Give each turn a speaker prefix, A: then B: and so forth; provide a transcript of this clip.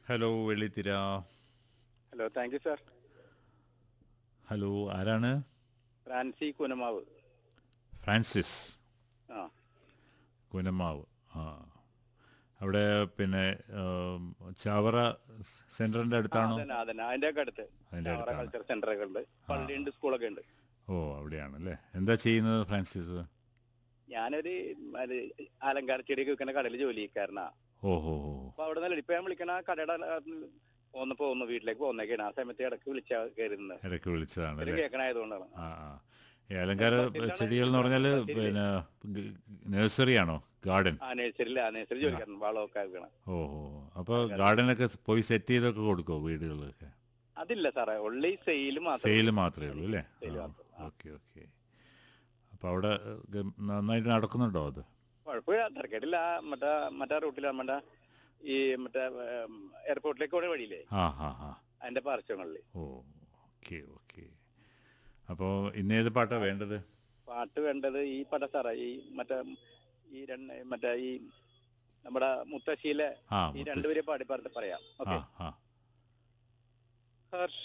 A: Hello Vellithira
B: hello thank you sir
A: hello ആരാണ്
B: Francy കുനമാവ്
A: Francis
B: ആ
A: കുനമാവ് ആ അവിടെ പിന്നെ ഉം, ചാവറ സെന്ററിന്റെ അടുത്താണോ
B: അതന്നെ അതന്നെ അതിന്റെ ഒക്കെ അടുത്ത്
A: അതിന്റെ
B: ചാവറ
A: അടുത്താണ്.
B: കൾച്ചർ സെന്റർ ഒക്കെ ഉണ്ട് പള്ളിയുണ്ട് സ്കൂളൊക്കെ ഉണ്ട്
A: ഓ അവിടെയാണ് അല്ലേ എന്താ ചെയ്യുന്നത് ഫ്രാൻസിസ്
B: ഞാനൊരു അത് അലങ്കാര ചെടിയൊക്കെ വെക്കുന്ന കടയിൽ ജോലിക്കാരനാ
A: ഓ ഹോ ഹോ
B: അപ്പൊ അവിടെ നിന്ന് ഇപ്പൊ ഞാൻ വിളിക്കണ കടയുടെ പോന്നപ്പോ ഒന്ന് വീട്ടിലേക്ക് പോന്നേക്കാണ് ആ സമയത്ത് ഇടക്ക് വിളിച്ചാ കയറുന്നത്
A: ഇടയ്ക്ക് വിളിച്ചതാണ്
B: ഒരു
A: അല്ലേ
B: കേൾക്കണായതുകൊണ്ടാണ്
A: ആ ആ ഈ അലങ്കാര ചെടികൾ എന്ന് പറഞ്ഞാൽ പിന്നെ നഴ്സറി ആണോ ഗാർഡൻ
B: ആ നഴ്സറിയിൽ ആ നഴ്സറി ജോലിക്കാരൻ വളമൊക്കെ ആക്കണം
A: ഓ ഓ അപ്പോൾ ഗാർഡനൊക്കെ പോയി സെറ്റ് ചെയ്തൊക്കെ കൊടുക്കുമോ വീടുകളിലൊക്കെ
B: അതില്ല സാറേ ഉള്ളി സെയിൽ മാത്രം
A: സെയിൽ മാത്രമേ ഉള്ളൂ അല്ലേ
B: സെയിൽ മാത്രം ആ.
A: ഓക്കെ ഓക്കെ അപ്പോൾ അവിടെ ഏ, നന്നായിട്ട് നടക്കുന്നുണ്ടോ അത്
B: കുഴപ്പമില്ല തിരക്കേടില്ല ആ മറ്റേ മറ്റേ റൂട്ടിൽ നമ്മുടെ ഈ മറ്റേ ഉം, എയർപോർട്ടിലേക്ക് പോണ വഴിയില്ലേ
A: ആ ഹാ ഹാ
B: അതിന്റെ പാർശ്വങ്ങളിൽ
A: ഓ ഓക്കെ ഓക്കെ അപ്പോൾ ഇന്നേത് പാട്ടാ വേണ്ടത്
B: പാട്ട് വേണ്ടത് ഈ പട സാറേ ഈ മറ്റേ ഈ രണ്ട് മറ്റേ ഈ നമ്മുടെ മുത്തശ്ശിയിലെ
A: ആ
B: ഈ രണ്ടുപേരെ പാടി പാടി പറയാം
A: ആ
B: ഓക്കെ
A: ആ
B: ഹർഷ